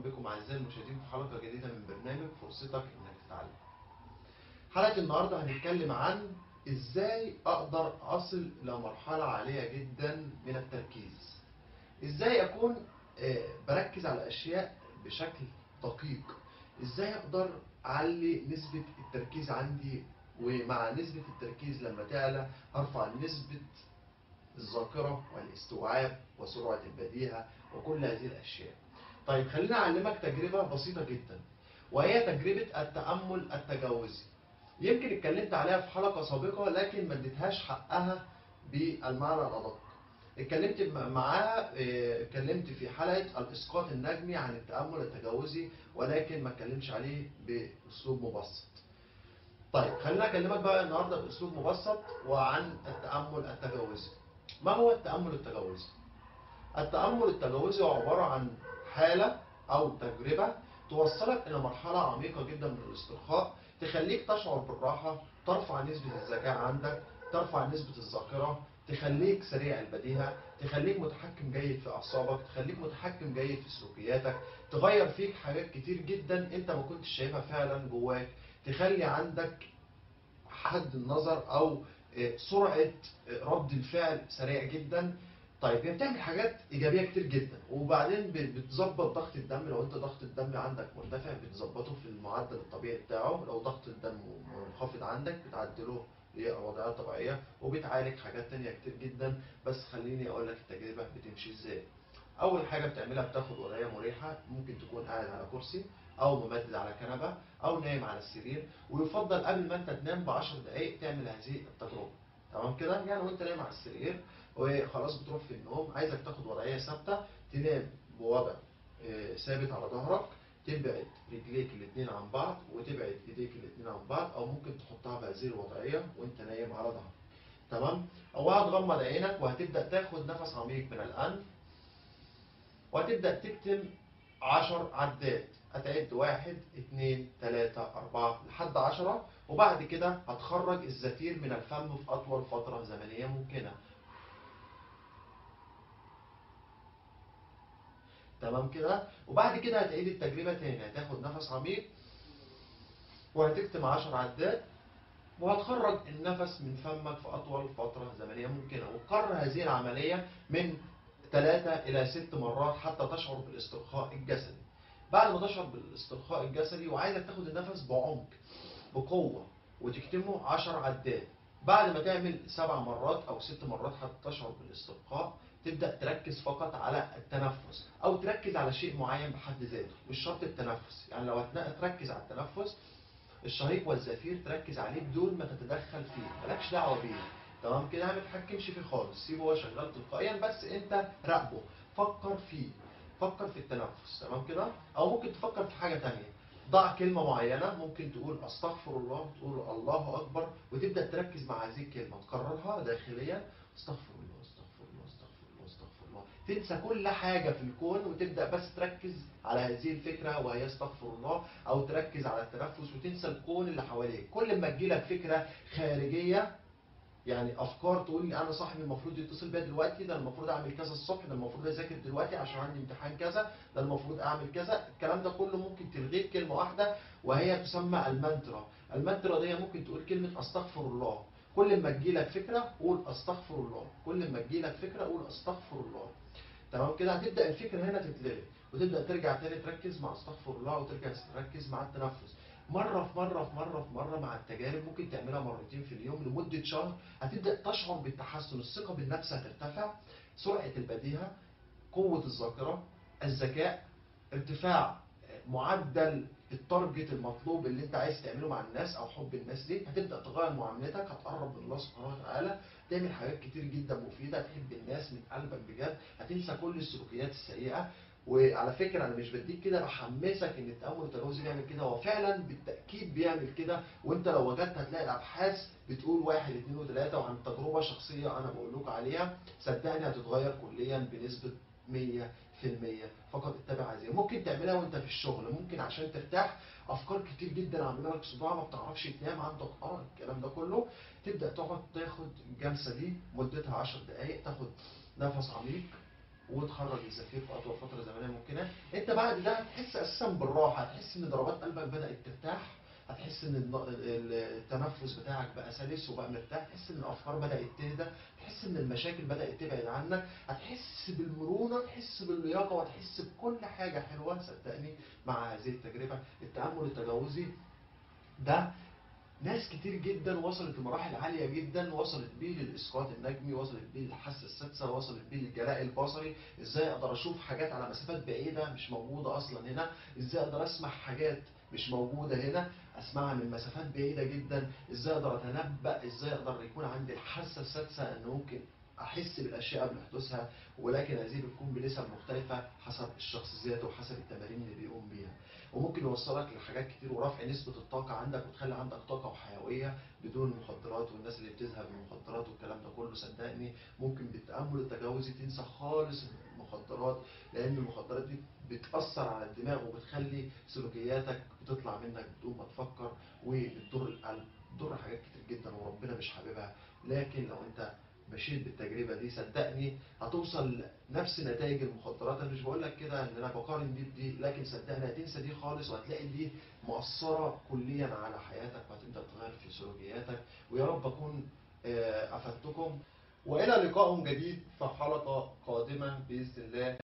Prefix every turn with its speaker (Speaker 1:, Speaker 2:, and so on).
Speaker 1: بكم اعزائي المشاهدين في حلقه جديده من برنامج فرصتك انك تتعلم. حلقه النهارده هنتكلم عن ازاي اقدر اصل الى مرحله عاليه جدا من التركيز. ازاي اكون آه، بركز على اشياء بشكل دقيق. ازاي اقدر اعلي نسبه التركيز عندي ومع نسبه التركيز لما تعلى ارفع نسبه الذاكره والاستيعاب وسرعه البديهه وكل هذه الاشياء. طيب خليني اعلمك تجربه بسيطه جدا وهي تجربه التامل التجاوزي. يمكن اتكلمت عليها في حلقه سابقه لكن ما اديتهاش حقها بالمعنى الادق. اتكلمت م- معاها اه، اتكلمت في حلقه الاسقاط النجمي عن التامل التجاوزي ولكن ما اتكلمش عليه باسلوب مبسط. طيب خليني اكلمك بقى النهارده باسلوب مبسط وعن التامل التجاوزي. ما هو التامل التجاوزي؟ التامل التجاوزي هو عباره عن حاله او تجربه توصلك الى مرحله عميقه جدا من الاسترخاء تخليك تشعر بالراحه ترفع نسبه الذكاء عندك ترفع نسبه الذاكره تخليك سريع البديهه تخليك متحكم جيد في اعصابك تخليك متحكم جيد في سلوكياتك تغير فيك حاجات كتير جدا انت ما كنتش شايفها فعلا جواك تخلي عندك حد النظر او آه، سرعه آه، رد الفعل سريع جدا طيب هي بتعمل حاجات ايجابيه كتير جدا وبعدين ب- بتظبط ضغط الدم لو انت ضغط الدم عندك مرتفع بتظبطه في المعدل الطبيعي بتاعه لو ضغط الدم منخفض عندك بتعدله لوضعيات طبيعيه وبتعالج حاجات تانية كتير جدا بس خليني اقول لك التجربه بتمشي ازاي اول حاجه بتعملها بتاخد وضعيه مريحه ممكن تكون قاعد على كرسي او ممدد على كنبه او نايم على السرير ويفضل قبل ما انت تنام ب 10 دقائق تعمل هذه التجربه تمام كده يعني وانت نايم على السرير وخلاص بتروح في النوم عايزك تاخد وضعيه ثابته تنام بوضع آه، ثابت على ظهرك تبعد رجليك الاثنين عن بعض وتبعد ايديك الاثنين عن بعض او ممكن تحطها بهذه الوضعيه وانت نايم على ظهرك تمام او هتغمض عينك وهتبدا تاخد نفس عميق من الانف وهتبدا تكتم 10 عدات هتعد واحد اتنين تلاتة أربعة لحد عشرة وبعد كده هتخرج الزفير من الفم في أطول فترة زمنية ممكنة تمام كده وبعد كده هتعيد التجربة تاني هتاخد نفس عميق وهتكتم 10 عدات وهتخرج النفس من فمك في أطول فترة زمنية ممكنة وتكرر هذه العملية من ثلاثة إلى ست مرات حتى تشعر بالاسترخاء الجسدي بعد ما تشعر بالاسترخاء الجسدي وعايزك تاخد النفس بعمق بقوة وتكتمه 10 عدات بعد ما تعمل سبع مرات أو ست مرات حتى تشعر بالاسترخاء تبدأ تركز فقط على التنفس أو تركز على شيء معين بحد ذاته مش شرط التنفس يعني لو هتنا- تركز على التنفس الشهيق والزفير تركز عليه بدون ما تتدخل فيه مالكش دعوة بيه تمام كده ما تتحكمش فيه خالص سيبه هو شغال تلقائيا بس انت راقبه فكر فيه فكر في التنفس تمام كده او ممكن تفكر في حاجة تانية ضع كلمة معينة ممكن تقول استغفر الله تقول الله اكبر وتبدأ تركز مع هذه الكلمة تكررها داخليا استغفر الله استغفر الله استغفر الله استغفر الله تنسى كل حاجة في الكون وتبدأ بس تركز على هذه الفكرة وهي استغفر الله او تركز على التنفس وتنسى الكون اللي حواليك كل ما تجيلك فكرة خارجية يعني افكار تقول لي انا صاحبي المفروض يتصل بيا دلوقتي ده المفروض اعمل كذا الصبح ده المفروض اذاكر دلوقتي عشان عندي امتحان كذا ده المفروض اعمل كذا الكلام ده كله ممكن تلغيه بكلمه واحده وهي تسمى المانترا المانترا دي ممكن تقول كلمه استغفر الله كل ما تجيلك فكره قول استغفر الله كل ما تجيلك فكره قول استغفر الله تمام كده هتبدا الفكره هنا تتلغي وتبدا ترجع تاني تركز مع استغفر الله وترجع تركز مع التنفس مره في مره في مره في مره مع التجارب ممكن تعملها مرتين في اليوم لمده شهر هتبدا تشعر بالتحسن الثقه بالنفس هترتفع سرعه البديهه قوه الذاكره الذكاء ارتفاع معدل التارجت المطلوب اللي انت عايز تعمله مع الناس او حب الناس ليك هتبدا تغير معاملتك هتقرب من الله سبحانه وتعالى تعمل حاجات كتير جدا مفيده هتحب الناس من قلبك بجد هتنسى كل السلوكيات السيئه وعلى فكره انا مش بديك كده بحمسك ان التامل التجاوزي بيعمل كده هو فعلا بالتاكيد بيعمل كده وانت لو وجدت هتلاقي الابحاث بتقول واحد اثنين وثلاثه وعن تجربه شخصيه انا بقول لكم عليها صدقني هتتغير كليا بنسبه 100% فقط اتبع هذه ممكن تعملها وانت في الشغل ممكن عشان ترتاح افكار كتير جدا عامله لك صداع ما بتعرفش تنام عندك اه الكلام ده كله تبدا تقعد تاخد الجلسه دي مدتها 10 دقائق تاخد نفس عميق وتخرج الزفير في اطول فتره زمنيه ممكنه انت بعد ده هتحس اساسا بالراحه هتحس ان ضربات قلبك بدات ترتاح هتحس ان الن- ال- التنفس بتاعك بقى سلس وبقى مرتاح تحس ان الافكار بدات تهدى تحس ان المشاكل بدات تبعد عنك هتحس بالمرونه تحس باللياقه وهتحس بكل حاجه حلوه صدقني مع هذه التجربه التامل التجاوزي ده ناس كتير جدا وصلت لمراحل عالية جدا وصلت بيه للإسقاط النجمي وصلت بيه للحاسة السادسة وصلت بيه للجلاء البصري ازاي اقدر اشوف حاجات على مسافات بعيدة مش موجودة اصلا هنا ازاي اقدر اسمع حاجات مش موجودة هنا اسمعها من مسافات بعيدة جدا ازاي اقدر اتنبأ ازاي اقدر يكون عندي الحاسة السادسة ان ممكن احس بالاشياء قبل حدوثها ولكن هذه بتكون بنسب مختلفة حسب الشخص ذاته وحسب التمارين اللي بيقوم بيها وممكن يوصلك لحاجات كتير ورفع نسبة الطاقة عندك وتخلي عندك طاقة وحيوية بدون المخدرات والناس اللي بتذهب للمخدرات والكلام ده كله صدقني ممكن بالتأمل التجاوزي تنسى خالص المخدرات لأن المخدرات دي بتأثر على الدماغ وبتخلي سلوكياتك بتطلع منك بدون ما تفكر وبتضر القلب بتضر حاجات كتير جدا وربنا مش حاببها لكن لو انت مشيت بالتجربة دي صدقني هتوصل نفس نتائج المخدرات انا مش بقول لك كده ان انا بقارن دي بدي لكن صدقني هتنسى دي خالص وهتلاقي دي مؤثرة كليا على حياتك وهتبدأ تغير في سلوكياتك ويا رب اكون آه، افدتكم والى لقاء جديد في حلقة قادمة باذن الله